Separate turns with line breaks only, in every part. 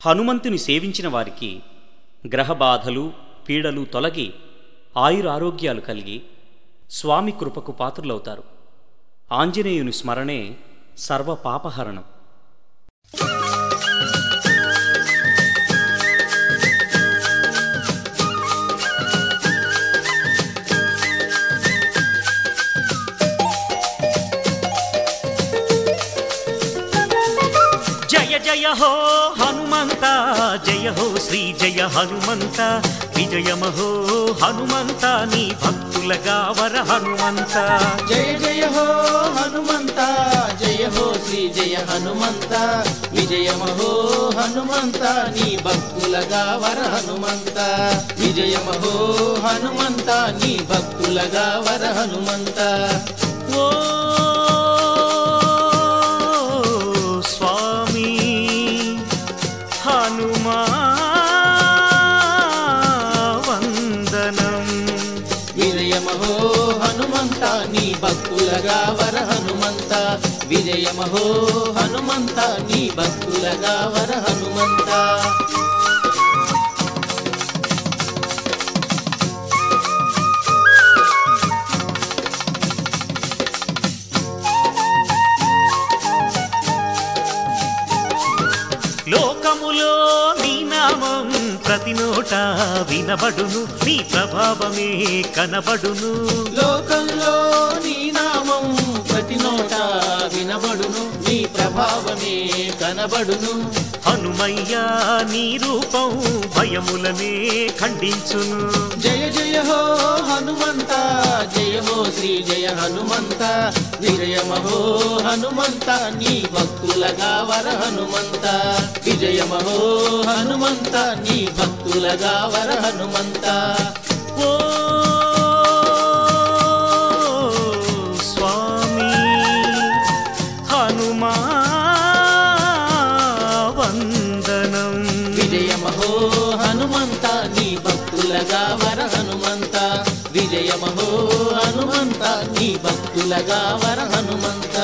హనుమంతుని సేవించిన వారికి గ్రహబాధలు పీడలు తొలగి ఆయురారోగ్యాలు కలిగి స్వామి కృపకు పాత్రులవుతారు ఆంజనేయుని స్మరణే సర్వపాపహరణం జయ జయ హో హనుమంత జయ హో శ్రీ జయ హనుమంత విజయమహో హనుమంత నీ భక్తులగా వర హనుమంత
జయ జయ హో హనుమంత జయ హో శ్రీ జయ హనుమంత విజయమహో హనుమంత నీ భక్తులగా వర హనుమంత విజయమహో హనుమంత నీ భక్తులగా వర హనుమంత
ఓ స్వామి హనుమా వందనం
విజయమహో హనుమంత నీ భక్తులగా వర హనుమంత విజయమహో హనుమంత నీ భక్తులగా వర హనుమంత
లోకములో నీ నామం ప్రతి నోట వినబడును నీ ప్రభావమే కనబడును
లోకంలో నీ నామం ప్రతి నోట వినబడును నీ ప్రభావమే కనబడును
హనుమయ్యా నీ రూపం భయములనే ఖండించును
జయ జయ హో హనుమంత జయ హో శ్రీ జయ హనుమంత విజయమహో హనుమంత నీ భక్తులగా వర హనుమంత విజయమహో హనుమంత నీ భక్తులగా వర హనుమంత
ఓ స్వామి హనుమా వందనం
విజయమహో హనుమంత నీ భక్తులగా వర హనుమంత విజయమహో హనుమంత నీ భక్తులగా వర హనుమంత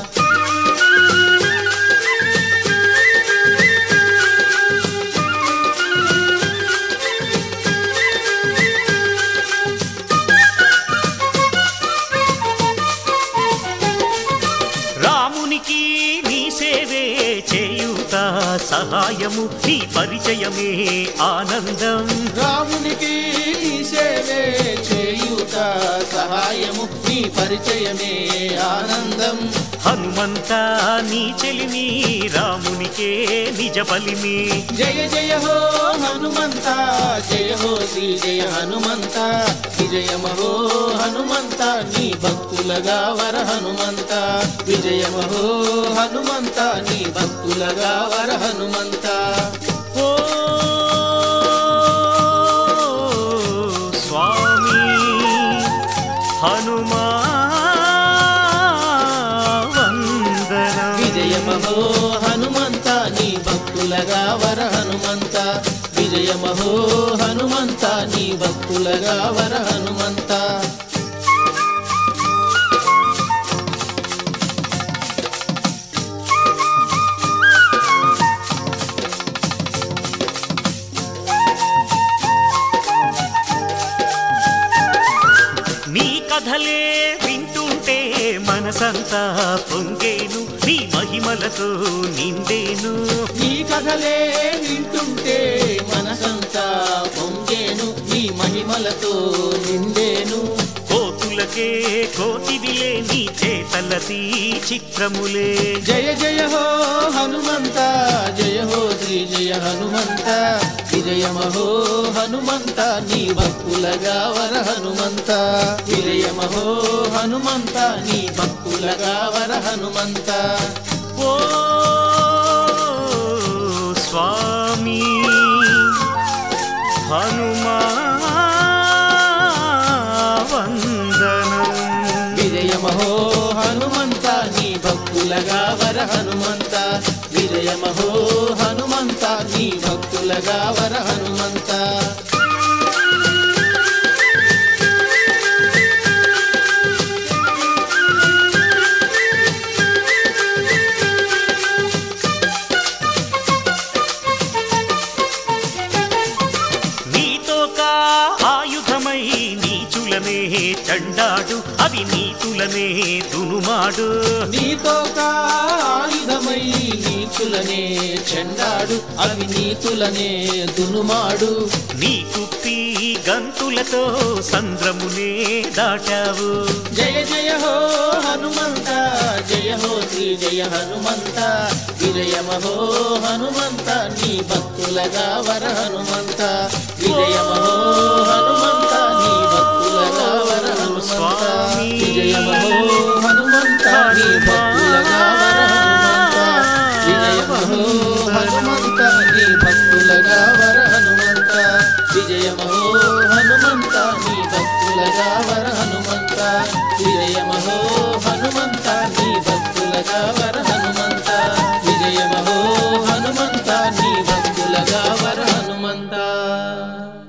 రామునికి నీ సేవే చేయుత సహాయము నీ పరిచయమే ఆనందం
రామునికి నీ సేవే చేయుత సహాయము నీ పరిచయమే ఆనందం
హనుమంత నీ చెలిమి రామునికే నిజ బలిమి
జయ జయ హో హనుమంత జయ హో శ్రీ జయ హనుమంత విజయమహో హనుమంత నీ భక్తులగా వర హనుమంత విజయమహో హనుమంత నీ భక్తులగా వర హనుమంత
ఓ స్వామి హనుమా వందనం
విజయమహో హనుమంత నీ భక్తులగా వర హనుమంత విజయమహో హనుమంత నీ భక్తులగా వర హనుమంత
నీ కథలే వింటుంటే మనసంతా పొంగేను నీ మహిమలతో నిండేను
నీ కథలే వింటుంటే మనసంతా పొంగేను నీ మహిమలతో నిండేను
కోతులకే కోతివిలే నీ చేతలతీ చిత్రములే
జయ జయ హో హనుమంత జయ హో శ్రీ జయ హనుమంత విజయమహో హనుమంత నీ భక్తులగా వర హనుమంత విజయమహో హనుమంత నీ భక్తులగా వర హనుమంత
ఓ స్వామి హనుమా వందనం
విజయమహో హనుమంత నీ భక్తులగా వర హనుమంత విజయమహో హనుమంత నీ భక్తులగా వర హనుమంత
నీచులనే దునుమాడు
నీతో ఆయుధమై నీతులనే చెండాడు అవి నీతులనే దునుమాడు
నీ కుప్పి గంతులతో సంద్రమునే దాటావు
జయ జయ హో హనుమంత జయ హో శ్రీ జయ హనుమంత విజయమ హో హనుమంత నీ భక్తులగా వర హనుమంత విజయమ హో హనుమంత నీ భక్తులగా వర హనుమంత విజయమ హో హనుమంత నీ భక్తులగా వర హనుమంత విజయమ హో హనుమంత నీ భక్తులగా వర హనుమంత విజయమ హో హనుమంత నీ భక్తులగా వర హనుమంత విజయమ హో హనుమంత నీ భక్తులగా వర హనుమంత విజయమ హో హనుమంత నీ భక్తులగా వర హనుమంత